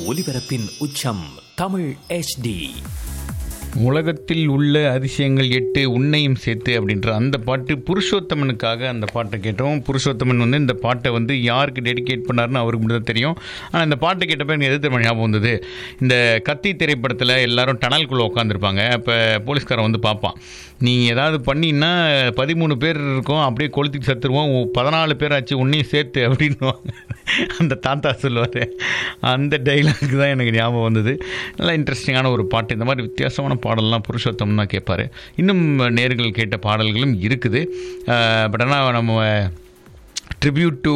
ஒலிபரப்பின் உச்சம் தமிழ் HD உலகத்தில் உள்ள அதிசயங்கள் எட்டு உன்னையும் சேர்த்து அப்படின்ற அந்த பாட்டு புருஷோத்தமனுக்காக அந்த பாட்டை கேட்டோம் புருஷோத்தமன் வந்து இந்த பாட்டை வந்து யாருக்கு டெடிகேட் பண்ணாருன்னு அவருக்கு மட்டும் தான் தெரியும் ஆனால் இந்த பாட்டை கேட்டப்ப எனக்கு எது தெரியுமா ஞாபகம் வந்தது இந்த கத்தி திரைப்படத்தில் எல்லாரும் டனல்குள்ளே உட்காந்துருப்பாங்க அப்போ போலீஸ்காரன் வந்து பார்ப்பான் நீ ஏதாவது பண்ணின்னா பதிமூணு பேர் இருக்கும் அப்படியே கொளுத்தி செத்துருவோம் உ- பதினாலு பேர் ஆச்சு உன்னையும் சேர்த்து அப்படின்னுவாங்க அந்த தாத்தா சொல்லுவார் அந்த டைலாக் தான் எனக்கு ஞாபகம் வந்தது நல்லா இன்ட்ரெஸ்டிங்கான ஒரு பாட்டு இந்த மாதிரி வித்தியாசமான பாடல்லாம் புருஷோத்தம் தான் கேட்பாரு இன்னும் நேர்கள் கேட்ட பாடல்களும் இருக்குது பட் ஆனால் நம்ம ட்ரிபியூட் டு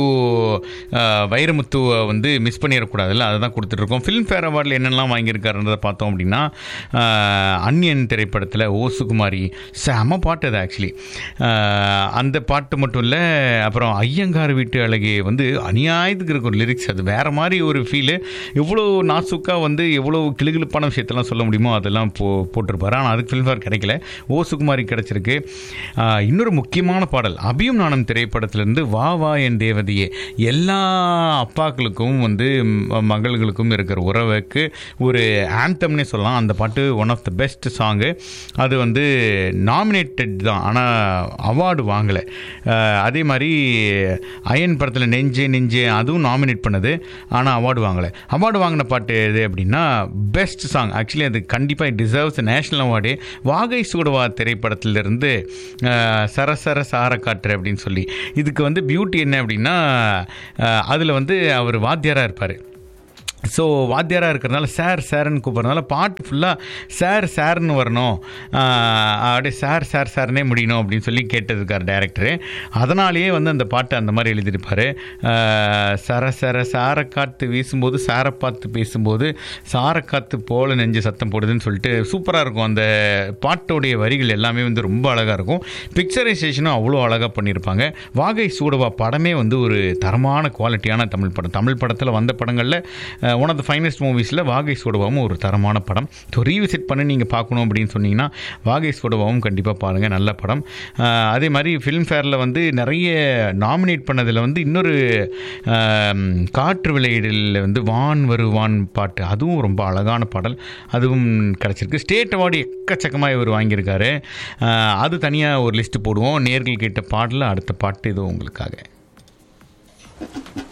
வைரமுத்துவை வந்து மிஸ் பண்ணிடக்கூடாதுல்ல அதை தான் கொடுத்துட்ருக்கோம் ஃபிலிம்ஃபேர் அவார்டில் என்னெல்லாம் வாங்கியிருக்காருன்றதை பார்த்தோம் அப்படின்னா அஹ், அன்னியன் திரைப்படத்தில் ஓ சுகுமாரி செம பாட்டு அது ஆக்சுவலி அந்த பாட்டு மட்டும் இல்லை அப்புறம் ஐயங்கார் வீட்டு அழகே வந்து அநியாயத்துக்கு இருக்க ஒரு லிரிக்ஸ் அது வேறு மாதிரி ஒரு ஃபீலு எவ்வளோ நாசுக்காக வந்து எவ்வளோ கிளுகிழுப்பான விஷயத்தெல்லாம் சொல்ல முடியுமோ அதெல்லாம் போ போட்டிருப்பாரு ஆனால் அதுக்கு ஃபிலிம்ஃபேர் கிடைக்கல ஓ சுகுமாரி கிடச்சிருக்கு ஆஹ், இன்னொரு முக்கியமான பாடல் அபியும் நானும் திரைப்படத்திலிருந்து வா வா என் தேவதையே எல்லா அப்பாக்களுக்கும் வந்து ம- மகள்களுக்கும் இருக்கிற உறவுக்கு ஒரு ஆந்தம்னே சொல்லலாம் அந்த பாட்டு one of the best song அது வந்து நாமினேட்டட் தான் ஆனால் அவார்டு வாங்கலை ஆஹ், அதே மாதிரி அயன் படத்தில் நெஞ்சே நெஞ்சே அதுவும் நாமினேட் பண்ணது ஆனால் அவார்டு வாங்கலை அவார்டு வாங்கின பாட்டு எது அப்படின்னா பெஸ்ட் சாங் ஆக்சுவலி அது கண்டிப்பாக டிசர்வ்ஸ் நேஷனல் அவார்டு வாகை சூடவா திரைப்படத்திலிருந்து ஆஹ், சரசர சார காற்று அப்படின்னு சொல்லி இதுக்கு வந்து பியூட்டி என்ன அப்படின்னா அதில் வந்து அவர் வாத்தியாராக இருப்பார் ஸோ வாத்தியாராக இருக்கிறதுனால சார் சார்னு கூப்பிட்றதுனால பாட்டு ஃபுல்லாக சார் சார்னு வரணும் ஆஹ் அப்படியே சார் சார் சார்னே முடியணும் அப்படின்னு சொல்லி கேட்டதுக்கார் டேரக்டரு அதனாலேயே வந்து அந்த பாட்டை அந்த மாதிரி எழுதியிருப்பார் சர சர சார காற்று வீசும்போது சாரை பார்த்து பேசும்போது சார காற்று போல நெஞ்சு சத்தம் போடுதுன்னு சொல்லிட்டு சூப்பராக இருக்கும் அந்த பாட்டோடைய வரிகள் எல்லாமே வந்து ரொம்ப அழகாக இருக்கும் பிக்சரைசேஷனும் அவ்வளோ அழகாக பண்ணியிருப்பாங்க வாகை சூடவா படமே வந்து ஒரு தரமான குவாலிட்டியான தமிழ் படம் தமிழ் படத்தில் வந்த படங்களில் ஒன் ஆஃப் த ஃபைனஸ்ட் மூவிஸில் வாகை சூடவாவும் ஒரு தரமான படம் ஸோ ரீவிசிட் பண்ணி நீங்கள் பார்க்கணும் அப்படின்னு சொன்னீங்கன்னா வாகை சூடவாவும் கண்டிப்பாக பாருங்கள் நல்ல படம் அஹ், அதே மாதிரி ஃபிலிம்ஃபேரில் வந்து நிறைய நாமினேட் பண்ணதில் வந்து இன்னொரு அஹ், காற்று விளையிடலில் வந்து வான் வருவான் பாட்டு அதுவும் ரொம்ப அழகான பாடல் அதுவும் கிடச்சிருக்கு ஸ்டேட் அவார்டு எக்கச்சக்கமாக இவர் வாங்கியிருக்காரு அஹ், அது தனியாக ஒரு லிஸ்ட்டு போடுவோம் நேர்கள் கேட்ட பாடலில் அடுத்த பாட்டு இது உங்களுக்காக